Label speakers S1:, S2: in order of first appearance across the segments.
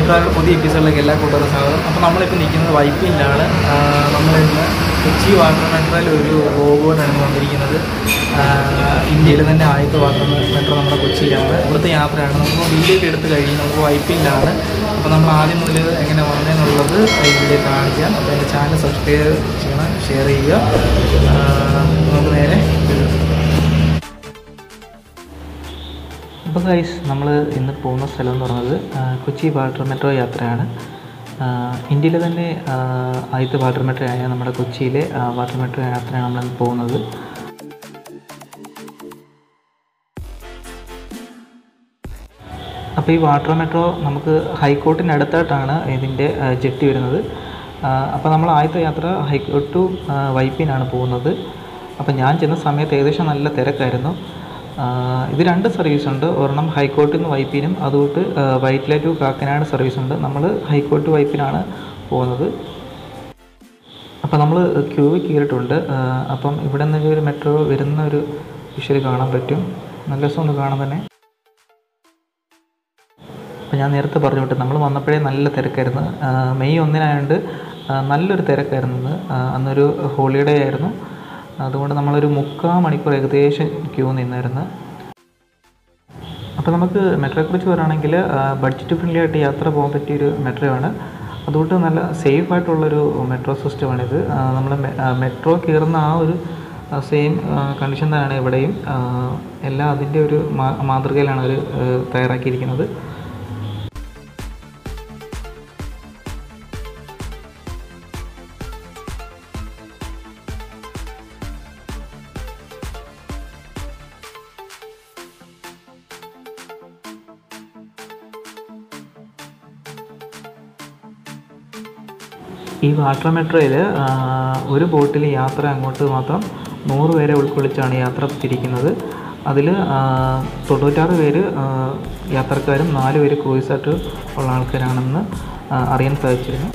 S1: മെട്രോയുടെ പുതിയ എപ്പിസോഡിലേക്ക് എല്ലാ കൂട്ടുകാരും സ്വാഗതം അപ്പോൾ നമ്മളിപ്പോൾ നിൽക്കുന്നത് വൈപ്പിലാണ് നമ്മളിന്ന് കൊച്ചി വാട്ടർ മെട്രോയിൽ ഒരു റോബോട്ടാണ് വന്നിരിക്കുന്നത് ആഹ് ഇന്ത്യയിൽ തന്നെ ആദ്യത്തെ വാട്ടർ മെട്രോ നമ്മുടെ കൊച്ചിയിലാണ് ഇവിടുത്തെ യാത്രയാണ് നമുക്ക് വീഡിയോ ഒക്കെ എടുത്ത് കഴിഞ്ഞ് നമുക്ക് വൈപ്പിലാണ് അപ്പോൾ നമ്മൾ ആദ്യം മുതൽ എങ്ങനെ വന്നതെന്നുള്ളത് ഈ വീഡിയോ കാണിക്കാം അപ്പോൾ എൻ്റെ ചാനൽ സബ്സ്ക്രൈബ് ചെയ്യണം ഷെയർ ചെയ്യുക ആഹ് നമുക്ക് നേരെ വീഡിയോ അപ്പോൾ ഗൈസ് നമ്മൾ ഇന്ന് പോകുന്ന സ്ഥലം എന്ന് പറയുന്നത് ആ, കൊച്ചി വാട്ടർ മെട്രോ യാത്രയാണ് ആ, ഇന്ത്യയിലെ തന്നെ ആ, ആദ്യത്തെ വാട്ടർ മെട്രോ ആയ നമ്മുടെ കൊച്ചിയിലെ ആ, വാട്ടർ മെട്രോ യാത്രയാണ് നമ്മൾ പോകുന്നത് അപ്പോൾ ഈ വാട്ടർ മെട്രോ നമുക്ക് ഹൈക്കോർട്ടിന് അടുത്തായിട്ടാണ് ഇതിൻ്റെ ആ, ജെട്ടി വരുന്നത് ആ, അപ്പോൾ നമ്മൾ ആദ്യത്തെ യാത്ര ഹൈക്കോർട്ട് ടു ആ, വൈപ്പിനാണ് പോകുന്നത് അപ്പോൾ ഞാൻ ചെന്ന സമയത്ത് ഏകദേശം നല്ല തിരക്കായിരുന്നു ആ, ഇത് രണ്ട് സർവീസ് ഉണ്ട് ഒരെണ്ണം ഹൈക്കോർട്ടിൽ നിന്ന് വൈപ്പിനും അതുകൊണ്ട് വൈറ്റില ടു കാക്കനാട് സർവീസ് ഉണ്ട് നമ്മൾ ഹൈക്കോർട്ട് വൈപ്പിനാണ് പോകുന്നത് അപ്പോൾ നമ്മൾ ക്യൂവിൽ കയറിയിട്ടുണ്ട് ആ, അപ്പം ഇവിടെ നിന്ന് ഒരു മെട്രോ വരുന്ന ഒരു വിഷ്വൽ കാണാൻ പറ്റും നല്ല രസമുണ്ട് കാണാൻ തന്നെ അപ്പോൾ ഞാൻ നേരത്തെ പറഞ്ഞു വിട്ടു നമ്മൾ വന്നപ്പോഴേ നല്ല തിരക്കായിരുന്നു ആ, മെയ് ഒന്നിനായതുകൊണ്ട് ആ, നല്ലൊരു തിരക്കായിരുന്നു ഇന്ന് ആ, അന്നൊരു ഹോളിഡേ ആയിരുന്നു അതുകൊണ്ട് നമ്മളൊരു മുക്കാൽ മണിക്കൂർ ഏകദേശം ക്യൂ നിന്നായിരുന്നു അപ്പോൾ നമുക്ക് മെട്രോയെക്കുറിച്ച് പറയുകയാണെങ്കിൽ ബഡ്ജറ്റ് ഫ്രണ്ട്ലി ആയിട്ട് യാത്ര പോകാൻ പറ്റിയൊരു മെട്രോ ആണ് അതുകൊണ്ട് നല്ല സേഫ് ആയിട്ടുള്ളൊരു മെട്രോ സിസ്റ്റമാണിത് നമ്മൾ മെട്രോ കയറുന്ന ആ ഒരു സെയിം കണ്ടീഷൻ തന്നെയാണ് ഇവിടെയും ആ, എല്ലാം അതിൻ്റെ ഒരു മാ- മാതൃകയിലാണ് അവർ തയ്യാറാക്കിയിരിക്കുന്നത് ഈ വാട്ടർ മെട്രോയിൽ ഒരു ബോട്ടിൽ യാത്ര അങ്ങോട്ട് മാത്രം നൂറ് പേരെ ഉൾക്കൊള്ളിച്ചാണ് യാത്ര തിരിക്കുന്നത് അതിൽ തൊണ്ണൂറ്റാറ് പേര് ആ, യാത്രക്കാരും നാല് പേര് ക്രൂയിസായിട്ട് ഉള്ള ആൾക്കാരാണെന്ന് ആ, അറിയാൻ സാധിച്ചിരുന്നു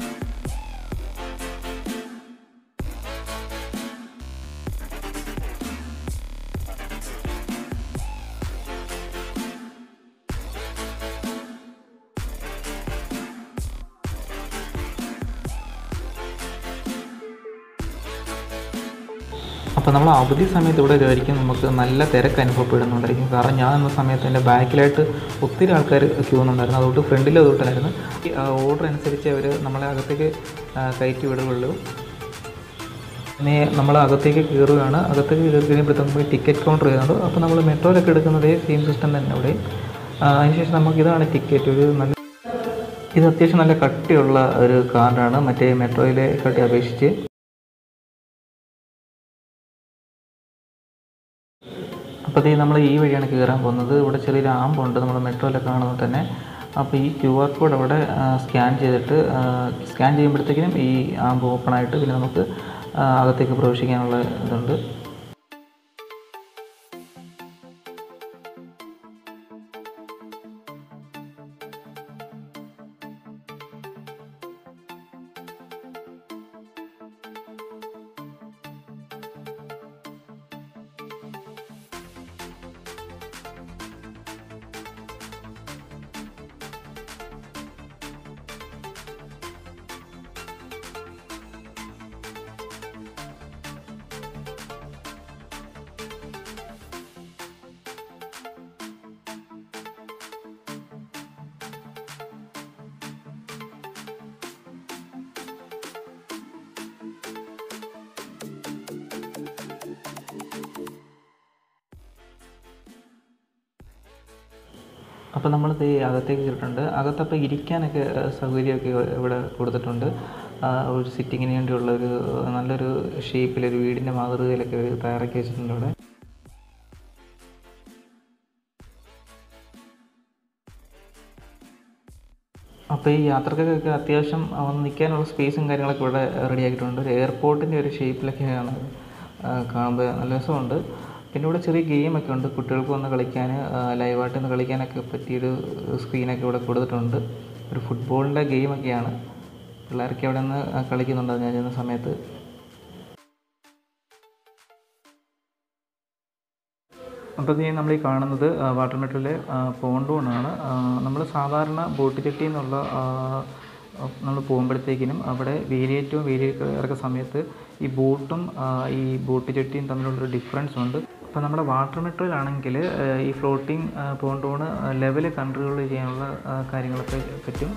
S1: അപ്പോൾ നമ്മൾ അവധി സമയത്ത് ഇവിടെ കയറിക്കും നമുക്ക് നല്ല തിരക്ക് അനുഭവപ്പെടുന്നുണ്ടായിരിക്കും കാരണം ഞാൻ എന്ന സമയത്ത് എൻ്റെ ബാക്കിലായിട്ട് ഒത്തിരി ആൾക്കാർ ക്യൂ നിന്നുണ്ടായിരുന്നു അതുകൊണ്ട് ഫ്രണ്ടിൽ അതുകൊണ്ടായിരുന്നു ഈ ഓർഡർ അനുസരിച്ച് അവർ നമ്മളെ അകത്തേക്ക് ആ, കയറ്റി വിടുകയുള്ളൂ പിന്നെ നമ്മൾ അകത്തേക്ക് കയറുകയാണ് അകത്തേക്ക് കയറി കഴിയുമ്പോഴത്തേക്ക് നമുക്ക് ടിക്കറ്റ് കൗണ്ടർ ചെയ്യുന്നുണ്ട് അപ്പോൾ നമ്മൾ മെട്രോയിലൊക്കെ എടുക്കുന്നതേ സെയിം സിസ്റ്റം തന്നെ അവിടെ ആ, അതിനുശേഷം നമുക്ക് ഇതാണ് ടിക്കറ്റ് ഒരു നല്ല ഇത് അത്യാവശ്യം നല്ല കട്ടിയുള്ള ഒരു കാർഡാണ് മറ്റേ മെട്രോയിലെ കട്ടി അപേക്ഷിച്ച് അപ്പോൾ ഇത് നമ്മൾ ഈ വഴിയാണ് കയറാൻ പോകുന്നത് ഇവിടെ ചെറിയൊരു ആമ്പുണ്ട് നമ്മൾ മെട്രോയിലൊക്കെ കാണുന്നത് തന്നെ അപ്പോൾ ഈ ക്യു ആർ കോഡ് അവിടെ സ്കാൻ ചെയ്തിട്ട് സ്കാൻ ചെയ്യുമ്പോഴത്തേക്കിനും ഈ ആമ്പ് ഓപ്പൺ ആയിട്ട് പിന്നെ നമുക്ക് ആ, അകത്തേക്ക് പ്രവേശിക്കാനുള്ള ഇതുണ്ട് അപ്പോൾ നമ്മൾ ഈ അകത്തേക്ക് കയറിയിട്ടുണ്ട് അകത്തപ്പോൾ ഇരിക്കാനൊക്കെ ആ, സൗകര്യമൊക്കെ ഇവിടെ കൊടുത്തിട്ടുണ്ട് ആ, ഒരു സിറ്റിങ്ങിന് വേണ്ടിയുള്ള ഒരു നല്ലൊരു ഷേപ്പിലൊരു വീടിൻ്റെ മാതൃകയിലൊക്കെ ഒരു തയ്യാറാക്കി വെച്ചിട്ടുണ്ട് ഇവിടെ അപ്പോൾ ഈ യാത്രക്കാർക്കൊക്കെ അത്യാവശ്യം ആ, വന്ന് നിൽക്കാനുള്ള സ്പേസും കാര്യങ്ങളൊക്കെ ഇവിടെ റെഡി ആക്കിയിട്ടുണ്ട് ഒരു എയർപോർട്ടിൻ്റെ ഒരു ഷേപ്പിലൊക്കെയാണ് ആ, കാണുമ്പോൾ നല്ല രസമുണ്ട് പിന്നെ ഇവിടെ ചെറിയ ഗെയിമൊക്കെ ഉണ്ട് കുട്ടികൾക്ക് വന്ന് കളിക്കാൻ ലൈവായിട്ട് ഒന്ന് കളിക്കാനൊക്കെ പറ്റിയൊരു സ്ക്രീനൊക്കെ ഇവിടെ കൊടുത്തിട്ടുണ്ട് ഒരു ഫുട്ബോളിൻ്റെ ഗെയിമൊക്കെയാണ് പിള്ളേരൊക്കെ അവിടെ നിന്ന് കളിക്കുന്നുണ്ട് ഞാൻ ചെന്ന സമയത്ത് അപ്പോൾ ഈ നമ്മൾ ഈ കാണുന്നത് വാട്ടർ മെട്രോയിലെ പോണ്ടൂണാണ് നമ്മൾ സാധാരണ ബോട്ട് ചെട്ടി എന്നുള്ള നമ്മൾ പോകുമ്പോഴത്തേക്കിനും അവിടെ വേലിയേറ്റവും വേലിയിറക്ക സമയത്ത് ഈ ബോട്ടും ആ, ഈ ബോട്ട് ചെട്ടിയും തമ്മിലുള്ളൊരു ഡിഫറൻസ് ഉണ്ട് അപ്പോൾ നമ്മുടെ വാട്ടർ മെട്രോയിലാണെങ്കിൽ ഈ ഫ്ലോട്ടിംഗ് പോണ്ടൂണ് ലെവൽ കൺട്രോൾ ചെയ്യാനുള്ള ആ, കാര്യങ്ങളൊക്കെ പറ്റും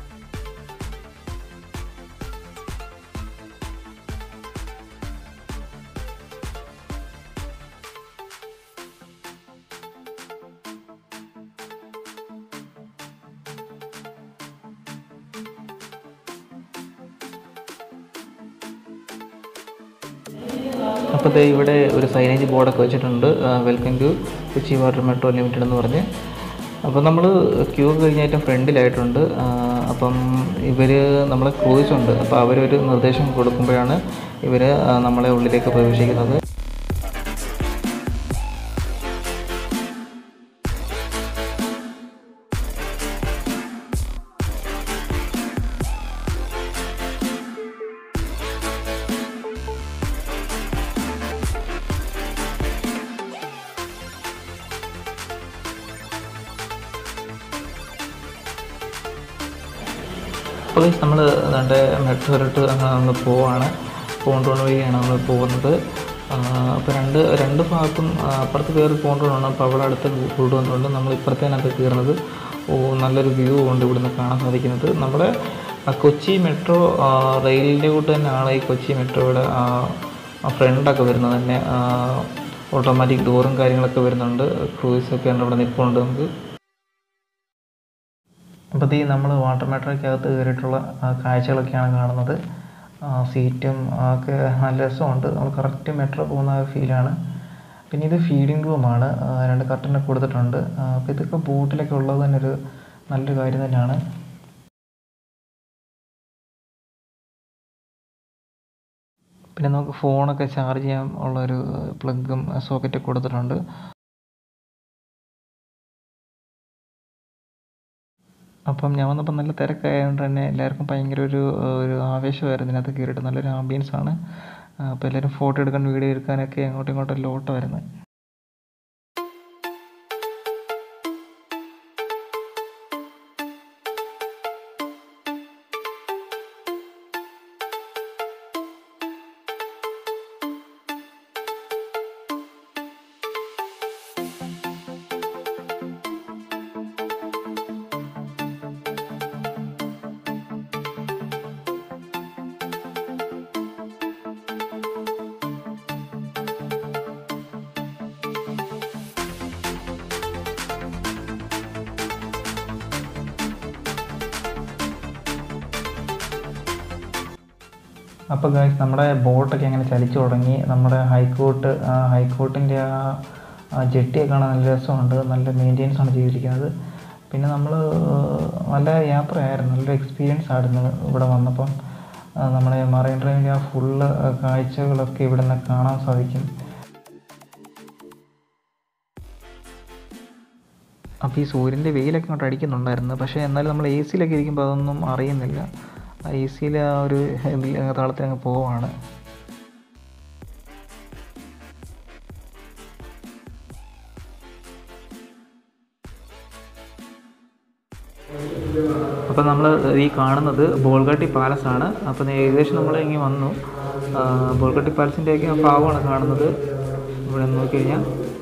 S1: അപ്പോൾ ദേ ഇവിടെ ഒരു സൈനേജ് ബോർഡൊക്കെ വെച്ചിട്ടുണ്ട് welcome to Kochi water metro limited എന്ന് പറഞ്ഞ് അപ്പോൾ നമ്മൾ ക്യൂ കഴിഞ്ഞായിട്ട് ഫ്രണ്ടിലായിട്ടുണ്ട് ആ, അപ്പം ഇവർ നമ്മളെ ക്രൂസ് ഉണ്ട് അപ്പോൾ അവരൊരു നിർദ്ദേശം കൊടുക്കുമ്പോഴാണ് ഇവർ നമ്മളെ ഉള്ളിലേക്ക് പ്രവേശിക്കുന്നത് അപ്പോൾ നമ്മൾ നമ്മുടെ മെട്രോയിലോട്ട് നമ്മൾ പോവാണ് പോണ്ടോൺ വഴിയാണ് നമ്മൾ പോകുന്നത് അപ്പോൾ രണ്ട് രണ്ട് ഭാഗത്തും ആ, അപ്പുറത്ത് കയറി പോണ്ടോണാണ് അപ്പോൾ അവിടെ അടുത്ത് കൂട് വന്നുകൊണ്ട് നമ്മൾ ഇപ്പുറത്തേനകത്ത് കയറുന്നത് ഓ നല്ലൊരു വ്യൂ ഉണ്ട് ഇവിടുന്ന് കാണാൻ സാധിക്കുന്നത് നമ്മുടെ ആ, കൊച്ചി മെട്രോ ആ, റെയിലിൻ്റെ കൂട്ട് തന്നെയാണ് ഈ കൊച്ചി മെട്രോയുടെ ഫ്രണ്ടൊക്കെ വരുന്നത് തന്നെ ഓട്ടോമാറ്റിക് ഡോറും കാര്യങ്ങളൊക്കെ വരുന്നുണ്ട് ക്രൂയിസൊക്കെ ഉണ്ട് അവിടെ നിൽപ്പുണ്ട് നമുക്ക് അപ്പോൾ ഈ നമ്മൾ വാട്ടർ മെട്രോയ്ക്കകത്ത് കയറിയിട്ടുള്ള ആ, കാഴ്ചകളൊക്കെയാണ് കാണുന്നത് ആ, സീറ്റും ഒക്കെ നല്ല രസമുണ്ട് നമ്മൾ കറക്റ്റ് മെട്രോ പോകുന്ന ആ ഫീലാണ് പിന്നെ ഇത് ഫീഡിംഗ് റൂമാണ് ആ, രണ്ട് കർട്ടനൊക്കെ കൊടുത്തിട്ടുണ്ട് ആ, അപ്പോൾ ഇതൊക്കെ ബോട്ടിലൊക്കെ ഉള്ളത് തന്നെ ഒരു നല്ലൊരു കാര്യം തന്നെയാണ് പിന്നെ നമുക്ക് ഫോണൊക്കെ ചാർജ് ചെയ്യാൻ ഉള്ളൊരു പ്ലഗും സോക്കറ്റൊക്കെ കൊടുത്തിട്ടുണ്ട് അപ്പം ഞാൻ വന്നപ്പോൾ നല്ല തിരക്കായതുകൊണ്ട് തന്നെ എല്ലാവർക്കും ഭയങ്കര ഒരു ഒരു ആവേശമായിരുന്നു ഇതിനകത്ത് കയറിയിട്ട് നല്ലൊരു ആംബിയൻസ് ആണ് അപ്പോൾ എല്ലാവരും ഫോട്ടോ എടുക്കാൻ വീഡിയോ എടുക്കാനൊക്കെ അങ്ങോട്ടും ഇങ്ങോട്ടും എല്ലാം ഓട്ടമായിരുന്നു അപ്പോൾ ഗായ്സ് നമ്മുടെ ബോട്ടൊക്കെ അങ്ങനെ ചലിച്ചു തുടങ്ങി നമ്മുടെ ഹൈക്കോർട്ട് ഹൈക്കോർട്ടിൻ്റെ ആ ആ ജെട്ടിയൊക്കെ കാണാൻ നല്ല രസമുണ്ട് നല്ല മെയിൻ്റെനൻസ് ആണ് ചെയ്തിരിക്കുന്നത് പിന്നെ നമ്മൾ നല്ല യാത്രയായിരുന്നു നല്ലൊരു എക്സ്പീരിയൻസ് ആയിരുന്നു ഇവിടെ വന്നപ്പം ആ, നമ്മുടെ മറൈൻ ഡ്രൈവിൻ്റെ ആ ഫുള്ള് കാഴ്ചകളൊക്കെ ഇവിടെ നിന്ന് കാണാൻ സാധിക്കും അപ്പോൾ ഈ സൂര്യൻ്റെ വെയിലൊക്കെ ഇങ്ങോട്ട് അടിക്കുന്നുണ്ടായിരുന്നു പക്ഷേ എന്നാലും നമ്മൾ എ സിയിലൊക്കെ ഇരിക്കുമ്പോൾ അതൊന്നും അറിയുന്നില്ല ആ എ സിയിൽ ആ ഒരു ഇതിൽ താളത്തിൽ അങ്ങ് പോവാണ് അപ്പോൾ നമ്മൾ ഈ കാണുന്നത് ബോൾഗാട്ടി പാലസ് ആണ് അപ്പോൾ ഏകദേശം നമ്മൾ ഇങ്ങനെ വന്നു ആ, ബോൾഗാട്ടി പാലസിൻ്റെയൊക്കെ ആ ഭാഗമാണ് കാണുന്നത് ഇവിടെ നോക്കിക്കഴിഞ്ഞാൽ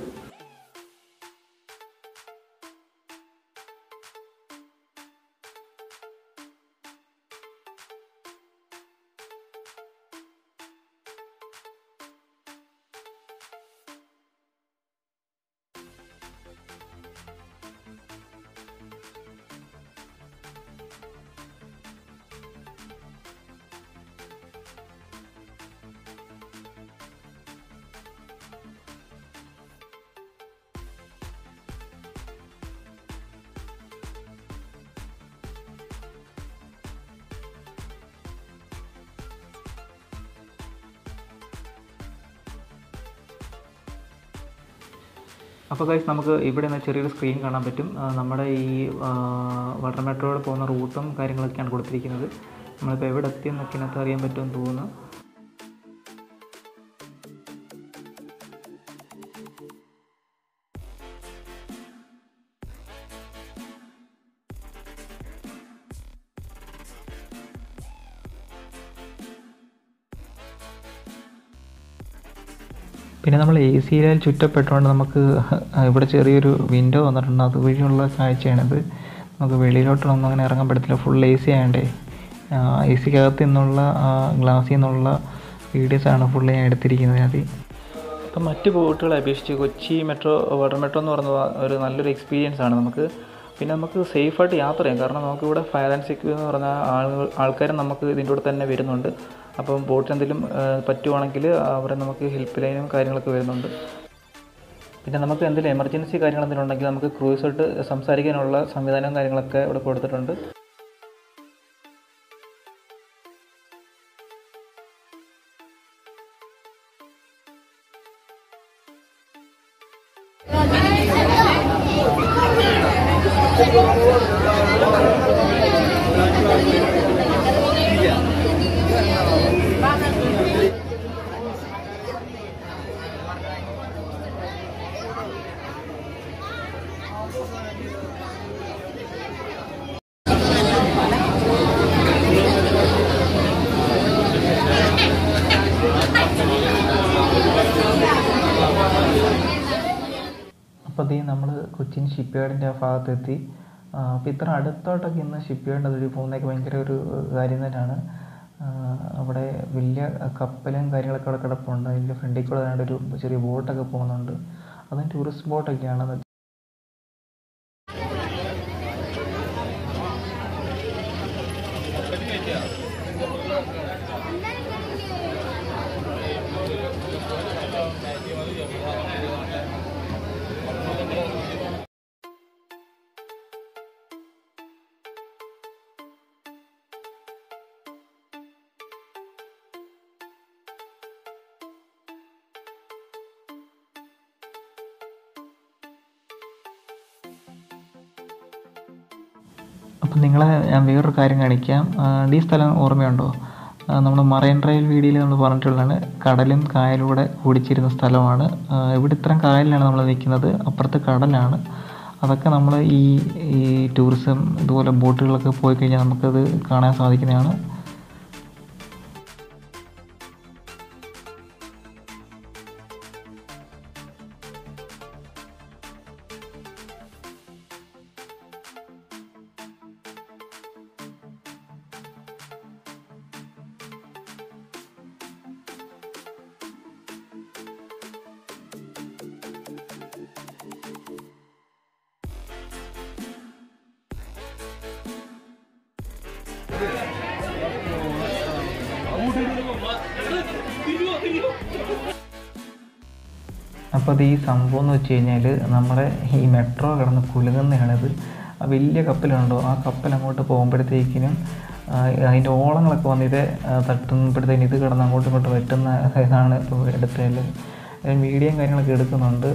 S1: അപ്പോൾ ഗൈസ് നമുക്ക് ഇവിടെ നിന്ന് ചെറിയൊരു സ്ക്രീൻ കാണാൻ പറ്റും ആ, നമ്മുടെ ഈ വാട്ടർ മെട്രോയിൽ പോകുന്ന റൂട്ടും കാര്യങ്ങളൊക്കെയാണ് കൊടുത്തിരിക്കുന്നത് നമ്മളിപ്പോൾ എവിടെ എത്തിയെന്നൊക്കെ ഇതിനകത്ത് അറിയാൻ പറ്റുമെന്ന് തോന്നുന്നു പിന്നെ നമ്മൾ എ സിയിൽ ചുറ്റപ്പെട്ടുകൊണ്ട് നമുക്ക് ഇവിടെ ചെറിയൊരു വിൻഡോ വന്നിട്ടുണ്ട് അതുവഴിയുള്ള കാഴ്ചയാണിത് നമുക്ക് വെളിയിലോട്ടൊന്നും അങ്ങനെ ഇറങ്ങാൻ പറ്റത്തില്ല ഫുൾ എ സി ആയതുകൊണ്ടേ എ സിക്കകത്ത് നിന്നുള്ള ഗ്ലാസ്സിൽ നിന്നുള്ള വീഡിയോസാണ് ഫുള്ള് ഞാൻ എടുത്തിരിക്കുന്നത് അത് ഇപ്പം മറ്റ് ബോട്ടുകളെ അപേക്ഷിച്ച് കൊച്ചി മെട്രോ വാട്ടർ മെട്രോ എന്ന് പറയുന്നത് ഒരു നല്ലൊരു എക്സ്പീരിയൻസ് ആണ് നമുക്ക് പിന്നെ നമുക്ക് സേഫായിട്ട് യാത്ര ചെയ്യാം കാരണം നമുക്കിവിടെ ഫയർ ആൻഡ് സെക്യൂർ എന്ന് പറഞ്ഞ ആളുകൾ ആൾക്കാരും നമുക്ക് ഇതിൻ്റെ കൂടെ തന്നെ വരുന്നുണ്ട് അപ്പം ബോട്ടിന് എന്തെങ്കിലും പറ്റുവാണെങ്കിൽ അവരെ നമുക്ക് ഹെൽപ്പ് ലൈനും കാര്യങ്ങളൊക്കെ വരുന്നുണ്ട് പിന്നെ നമുക്ക് എന്തെങ്കിലും എമർജൻസി കാര്യങ്ങൾ എന്തെങ്കിലും ഉണ്ടെങ്കിൽ നമുക്ക് ക്രൂസായിട്ട് സംസാരിക്കാനുള്ള സംവിധാനവും കാര്യങ്ങളൊക്കെ ഇവിടെ കൊടുത്തിട്ടുണ്ട് അപ്പോൾ അതേ നമ്മൾ കൊച്ചിൻ ഷിപ്പ് യാർഡിൻ്റെ ആ ഭാഗത്തെത്തി അപ്പോൾ ഇത്ര അടുത്തോട്ടൊക്കെ ഇന്ന് ഷിപ്പ് യാർഡിൻ്റെ അതുവഴി പോകുന്നതൊക്കെ ഭയങ്കര ഒരു കാര്യം തന്നെയാണ് ആ, അവിടെ വലിയ കപ്പലും കാര്യങ്ങളൊക്കെ അവിടെ കിടപ്പുണ്ട് അതിൻ്റെ ഫ്രണ്ടിൽ കൂടെ ഏതാണ്ട് ഒരു ചെറിയ ബോട്ടൊക്കെ പോകുന്നുണ്ട് അതും ടൂറിസ്റ്റ് ബോട്ടൊക്കെയാണ് അപ്പം നിങ്ങളെ ഞാൻ വേറൊരു കാര്യം കാണിക്കാം ആ, ഈ സ്ഥലം ഓർമ്മയുണ്ടോ നമ്മൾ മറൈൻ ഡ്രൈവ് വീഡിയോയിൽ നമ്മൾ പറഞ്ഞിട്ടുള്ളതാണ് കടലും കായലും കൂടെ കൂടിച്ചേരുന്ന സ്ഥലമാണ് ആ, ഇവിടെ ഇത്രയും കായലിലാണ് നമ്മൾ നിൽക്കുന്നത് അപ്പുറത്ത് കടലാണ് അതൊക്കെ നമ്മൾ ഈ ഈ ടൂറിസം ഇതുപോലെ ബോട്ടുകളൊക്കെ പോയി കഴിഞ്ഞാൽ നമുക്കത് കാണാൻ സാധിക്കുന്നതാണ് അപ്പോൾ അത് ഈ സംഭവം എന്ന് വെച്ച് കഴിഞ്ഞാൽ നമ്മുടെ ഈ മെട്രോ കിടന്ന് കുലുങ്ങുന്നതാണിത് ആ വലിയ കപ്പലുണ്ടോ ആ കപ്പൽ അങ്ങോട്ട് പോകുമ്പോഴത്തേക്കിനും ആ, അതിൻ്റെ ഓളങ്ങളൊക്കെ വന്ന് ഇത് തട്ടുമ്പോഴത്തേക്കും ഇത് കിടന്ന് അങ്ങോട്ടും ഇങ്ങോട്ടും വെട്ടുന്ന ഇതാണ് ഇപ്പോൾ എടുത്തതിൽ വീഡിയോയും കാര്യങ്ങളൊക്കെ എടുക്കുന്നുണ്ട്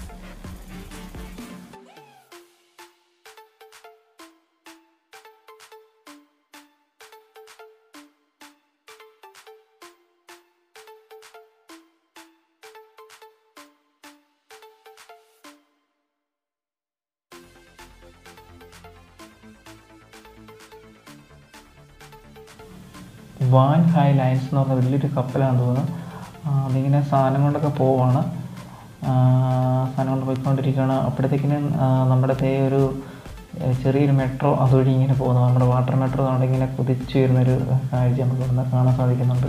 S1: വാൻ ഹൈ ലൈൻസ് എന്ന് പറഞ്ഞ വലിയൊരു കപ്പലാണെന്ന് തോന്നുന്നു ആ, അതിങ്ങനെ സാധനം കൊണ്ടൊക്കെ പോവാണ് ആ, സാധനം കൊണ്ട് പോയിക്കൊണ്ടിരിക്കുകയാണ് അപ്പോഴത്തേക്കിനും ആ, നമ്മുടെ ദേ ഒരു ഏ, ചെറിയൊരു മെട്രോ അതുവഴി ഇങ്ങനെ പോകുന്നു നമ്മുടെ വാട്ടർ മെട്രോ നമ്മുടെ ഇങ്ങനെ കുതിച്ചു വരുന്നൊരു കാഴ്ച നമുക്ക് ഇവിടെ കാണാൻ സാധിക്കുന്നുണ്ട്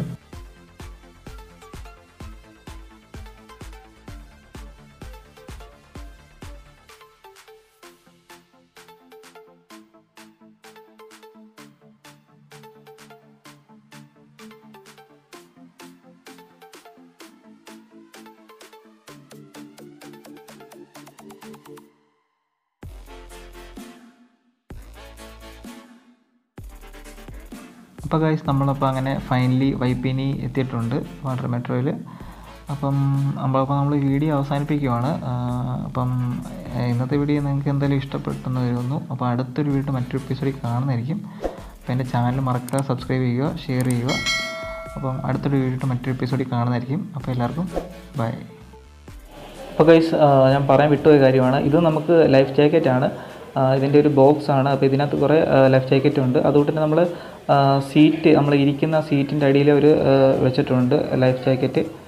S1: അപ്പോൾ ഗൈസ് നമ്മളപ്പോൾ അങ്ങനെ ഫൈനലി വൈപ്പിനി എത്തിയിട്ടുണ്ട് വാട്ടർ മെട്രോയിൽ അപ്പം അപ്പോൾ നമ്മൾ വീഡിയോ അവസാനിപ്പിക്കുവാണ് ആ, അപ്പം ഏഹ്, ഇന്നത്തെ വീഡിയോ നിങ്ങൾക്ക് എന്തായാലും ഇഷ്ടപ്പെട്ടെന്ന് വരുന്നു അപ്പോൾ അടുത്തൊരു വീഡിയോ മറ്റൊരു എപ്പിസോഡിൽ കാണുന്നതായിരിക്കും അപ്പോൾ എൻ്റെ ചാനൽ മറക്കാതെ സബ്സ്ക്രൈബ് ചെയ്യുക ഷെയർ ചെയ്യുക അപ്പം അടുത്തൊരു വീഡിയോ മറ്റൊരു എപ്പിസോഡിൽ കാണുന്നതായിരിക്കും അപ്പോൾ എല്ലാവർക്കും ബൈ അപ്പോൾ ഗൈസ് ഞാൻ പറയാൻ വിട്ടുപോയ കാര്യമാണ് ഇത് നമുക്ക് ലൈഫ് ജാക്കറ്റ് ആണ് ആ, ഇതിൻ്റെ ഒരു ബോക്സ് ആണ് അപ്പോൾ ഇതിനകത്ത് കുറേ ലൈഫ് ജാക്കറ്റ് ഉണ്ട് അതുകൊണ്ട് തന്നെ നമ്മൾ സീറ്റ് നമ്മൾ ഇരിക്കുന്ന സീറ്റിൻ്റെ അടിയിൽ ഒരു ആ, വെച്ചിട്ടുണ്ട് ലൈഫ് ജാക്കറ്റ്